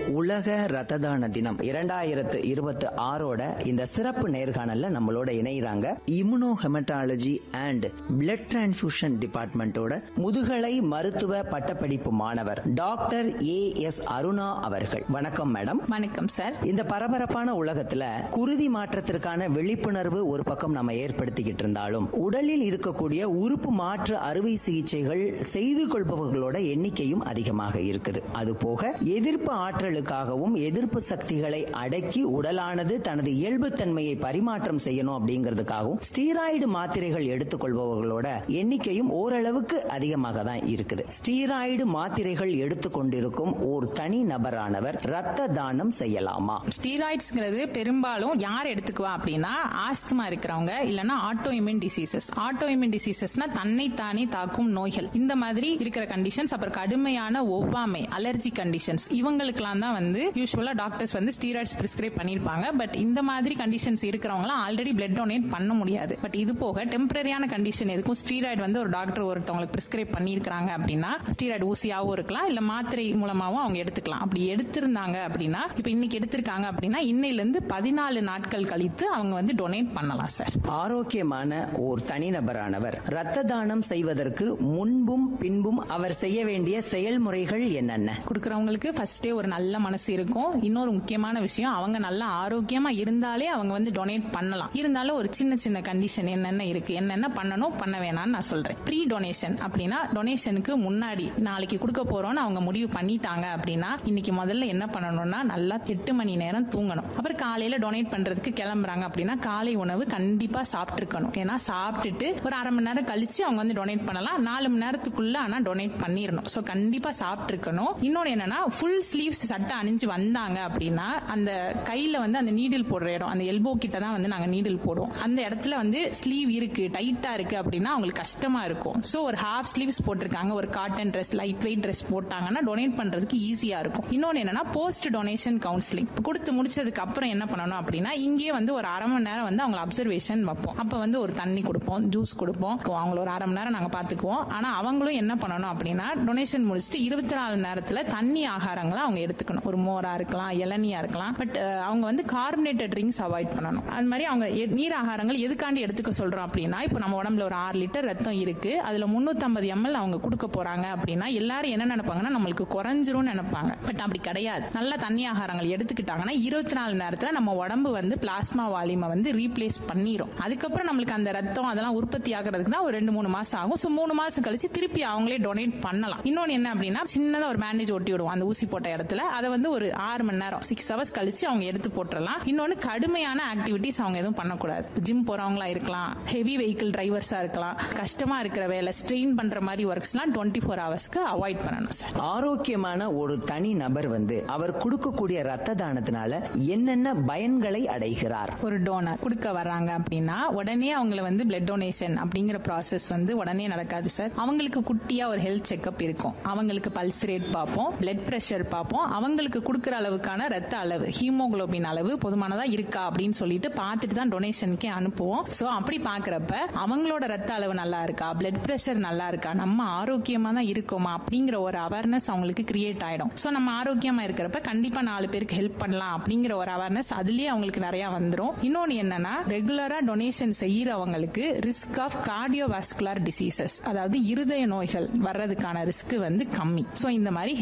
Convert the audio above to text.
உலக ரத்த தான தினம் இரண்டாயிரத்து இருபத்தி ஆறோட இந்த சிறப்பு நேர்காணல்ல நம்மளோட இணைகிறாங்க immuno haematology and blood transfusion டிபார்ட்மெண்டோட முதுகலை மருத்துவ பட்டப்படிப்பு மாணவர் டாக்டர் ஏ எஸ் அருணா அவர்கள் வணக்கம் மேடம் வணக்கம் சார் இந்த பரபரப்பான உலகத்துல குருதி மாற்றத்திற்கான விழிப்புணர்வு ஒரு பக்கம் நம்ம ஏற்படுத்திக்கிட்டு இருந்தாலும் உடலில் இருக்கக்கூடிய உறுப்பு மாற்று அறுவை சிகிச்சைகள் செய்து கொள்பவர்களோட எண்ணிக்கையும் அதிகமாக இருக்குது அது போக எதிர்ப்பு ஆற்றலுக்காகவும் எதிர்ப்பு சக்திகளை அடக்கி உடலானது தனது இயல்புத்தன்மையை பரிமாற்றம் செய்யணும் அப்படிங்கிறதுக்காகவும் ஸ்டீராய்டு மாத்திரைகள் எடுத்துக்கொள்பவர்களோட எண்ணிக்கையும் ஓரளவுக்கு அதிகமாக தான் இருக்குது ஸ்டீராய்டு மாத்திரைகள் எடுத்துக்கொண்டிருக்கும் ஒரு தனி நபரானவர் ரத்த தானம் செய்யலாமா ஸ்டீராய்ட்ஸ்ங்கிறது பெரும்பாலும் யார் எடுத்துக்குவா அப்படின்னா ஆஸ்துமா இருக்கிறவங்க இல்லைன்னா autoimmune diseases autoimmune டிசீசஸ்னா தன்னை தானே தாக்கும் நோய்கள் இந்த மாதிரி இருக்கிற கண்டிஷன்ஸ் அப்புறம் கடுமையான ஒவ்வாமை அலர்ஜி கண்டிஷன்ஸ் இவங்களுக்குலாம் தான் வந்து யூஸ்வலா டாக்டர்ஸ் வந்து ஸ்டீராய்ட்ஸ் பிரிஸ்கிரைப் பண்ணிருப்பாங்க பட் இந்த மாதிரி கண்டிஷன்ஸ் இருக்கிறவங்களாம் ஆல்ரெடி பிளட் டொனேட் பண்ண முடியாது பட் இது போக டெம்பரரியான கண்டிஷன் எதுக்கும் ஸ்டீராய்டு வந்து ஒரு டாக்டர் ஒருத்தவங்களுக்கு பிரிஸ்கிரைப் பண்ணியிருக்காங்க அப்படின்னா ஸ்டீராய்டு ஊசியாவும் இருக்கலாம் இல்ல மாத்திரை மூலமாவும் அவங்க எடுத்துக்கலாம் அப்படி எடுத்திருந்தாங்க அப்படின்னா இப்ப இன்னைக்கு எடுத்திருக்காங்க அப்படின்னா இன்னையில இருந்து பதினாலு நாட்கள் கழித்து அவங்க வந்து டொனேட் பண்ணலாம் சார் ஆரோக்கியமான ஓர் தனிநபரானவர் ரத்த தானம் செய்வதற்கு முன்பும் பின்பும் அவர் செய்ய வேண்டிய செயல்முறைகள் என்னென்ன கொடுக்கறவங்களுக்கு ஃபர்ஸ்டே ஒரு நல்ல மனசு இருக்கும் இன்னொரு முக்கியமான விஷயம் அவங்க நல்லா ஆரோக்கியமா இருந்தாலே அவங்க வந்து டொனேட் பண்ணலாம் இருந்தாலும் ஒரு சின்ன சின்ன கண்டிஷன் என்னென்ன இருக்கு என்னென்ன பண்ணணும் பண்ண வேணாம்னு நான் சொல்றேன் ப்ரீ டொனேஷன் அப்படின்னா டொனேஷனுக்கு முன்னாடி நாளைக்கு கொடுக்க போறோம்னு அவங்க முடிவு பண்ணிட்டாங்க அப்படின்னா இன்னைக்கு முதல்ல என்ன பண்ணணும்னா நல்லா எட்டு மணி நேரம் தூங்கணும் அப்புறம் காலையில டொனேட் பண்றதுக்கு கிளம்புறாங்க அப்படின்னா காலை உணவு கண்டிப்பா சாப்பிட்டுருக்கணும் ஏன்னா சாப்பிட்டுட்டு ஒரு அரை மணி நேரம் கழிச்சு அவங்க வந்து டொனேட் பண்ணலாம் நாலு மணி நேரத்துக்குள்ள ஆனா டொனேட் பண்ணிடணும் ஸோ கண்டிப்பா சாப்பிட்டுருக்கணும் இன்னொன்னு என்னன்னா ஃபுல் ஸ்லீவ்ஸ் சட்டை அணிஞ்சு வந்தாங்க அப்படின்னா அந்த கையில வந்து அந்த நீடில் போடுற இடம் அந்த எல்போ கிட்ட தான் வந்து நாங்க நீடில் போடுவோம் அந்த இடத்துல வந்து ஸ்லீவ் இருக்கு டைட்டா இருக்கு அப்படின்னா அவங்களுக்கு கஷ்டமா இருக்கும் ஸோ ஒரு ஹாஃப் ஸ்லீவ்ஸ் போட்டிருக்காங்க ஒரு cotton dress light weight dress போட்டாங்கன்னா டொனேட் பண்றதுக்கு ஈஸியா இருக்கும் இன்னொன்னு என்னன்னா போஸ்ட் டொனேஷன் கவுன்சிலிங் கொடுத்து முடிச்சதுக்கு அப்புறம் என்ன பண்ணணும் அப்படின்னா இங்கேயே வந்து ஒரு அரை மணி நேரம் வந்து அவங்க அப்சர்வேஷன் வைப்போம் அப்ப வந்து ஒரு தண்ணி கொடுப்போம் ஜூஸ் கொடுப்போம் அவங்கள ஒரு அரை மணி நேரம் நாங்க பாத்துக்குவோம் ஆனா அவங்களும் என்ன பண்ணணும் அப்படின்னா டொனேஷன் முடிச்சுட்டு இருபத்தி நாலு நேரத்துல தண்ணி ஆகாரங்களை அவங்க எடுத்துக்கணும் ஒரு மோரா இருக்கலாம் இளநியா இருக்கலாம் பட் அவங்க வந்து கார்பனேட்டட் ட்ரிங்க்ஸ் அவாய்ட் பண்ணணும் அது மாதிரி அவங்க எ- நீர் ஆகாரங்கள் எதுக்காண்டி எடுத்துக்க சொல்றோம் அப்படின்னா இப்போ நம்ம உடம்புல ஒரு ஆறு லிட்டர் ரத்தம் இருக்கு அதுல 350 எம்எல் அவங்க கொடுக்க போறாங்க அப்படின்னா எல்லாரும் என்ன நினைப்பாங்கன்னா நம்மளுக்கு குறைஞ்சிரும் நினைப்பாங்க பட் அப்படி கிடையாது நல்ல தண்ணி ஆகாரங்கள் எடுத்துக்கிட்டாங்கன்னா இருபத்தி நாலு நேரத்துல நம்ம உடம்பு வந்து பிளாஸ்மா வால்யூமை வந்து ரீப்ளேஸ் பண்ணிரும் அதுக்கப்புறம் நம்மளுக்கு அந்த ரத்தம் அதெல்லாம் உற்பத்தி ஆகிறதுக்கு தான் ஒரு ரெண்டு மூணு மாசம் ஆகும் ஸோ மூணு மாசம் கழிச்சு திருப்பி அவங்களே டொனேட் பண்ணலாம் இன்னொன்னு என்ன அப்படின்னா சின்னதா ஒரு பேண்டேஜ் ஒட்டி விடுவோம் அந்த ஊசி போட்ட இடத்துல அதை வந்து ஒரு ஆறு மணி நேரம் சிக்ஸ் ஹவர்ஸ் கழிச்சு அவங்க எடுத்து போட்டுறலாம் இன்னொன்னு கடுமையான ஆக்டிவிட்டிஸ் அவங்க எதுவும் பண்ணக்கூடாது ஜிம் போறவங்களா இருக்கலாம் ஹெவி வெஹிக்கிள் டிரைவர்ஸா இருக்கலாம் கஷ்டமா இருக்கிற வேலை ஸ்ட்ரெயின் பண்ற மாதிரி ஒர்க்ஸ்லாம் டுவெண்ட்டி ஃபோர் ஹவர்ஸ்க்கு அவாய்ட் பண்ணணும் சார் ஆரோக்கியமான ஒரு தனி நபர் வந்து அவர் கொடுக்கக்கூடிய ரத்த தானத்தினால என்னென்ன பயன்களை அடைகிறார் ஒரு டோனர் கொடுக்க வர்றாங்க அப்படின்னா உடனே அவங்கள வந்து பிளட் டொனேஷன் அப்படிங்கிற ப்ராசஸ் வந்து உடனே நடக்காது சார் அவங்களுக்கு குட்டியா ஒரு ஹெல்த் செக்அப் இருக்கும் அவங்களுக்கு பல்ஸ் ரேட் பார்ப்போம் பிளட் பிரஷர் பார்ப்போம் அவங்களுக்கு கொடுக்குற அளவுக்கான ரத்த அளவு ஹீமோகுளோபின் அளவு போதுமானதா இருக்கா அப்படின்னு சொல்லிட்டு பார்த்துட்டு தான் டொனேஷனுக்கே அனுப்புவோம் ஸோ அப்படி பார்க்கறப்ப அவங்களோட ரத்த அளவு நல்லா இருக்கா பிளட் பிரஷர் நல்லா இருக்கா நம்ம ஆரோக்கியமா தான் இருக்கோமா அப்படிங்கிற ஒரு அவேர்னஸ் அவங்களுக்கு கிரியேட் ஆயிடும் ஸோ நம்ம ஆரோக்கியமா இருக்கிறப்ப கண்டிப்பா நாலு பேருக்கு ஹெல்ப் பண்ணலாம் அப்படிங்கிற ஒரு அவேர்னஸ் அதுலயே அவங்களுக்கு நிறைய வந்துரும் இன்னொன்னு என்னன்னா ரெகுலரா டொனேஷன் செய்யறவங்களுக்கு ரிஸ்க் ஆஃப் கார்டியோவாஸ்குலர் டிசீசஸ் அதாவது இருதய நோய்கள் வர்றதுக்கான ரிஸ்க் வந்து கம்மி ஸோ இந்த மாதிரி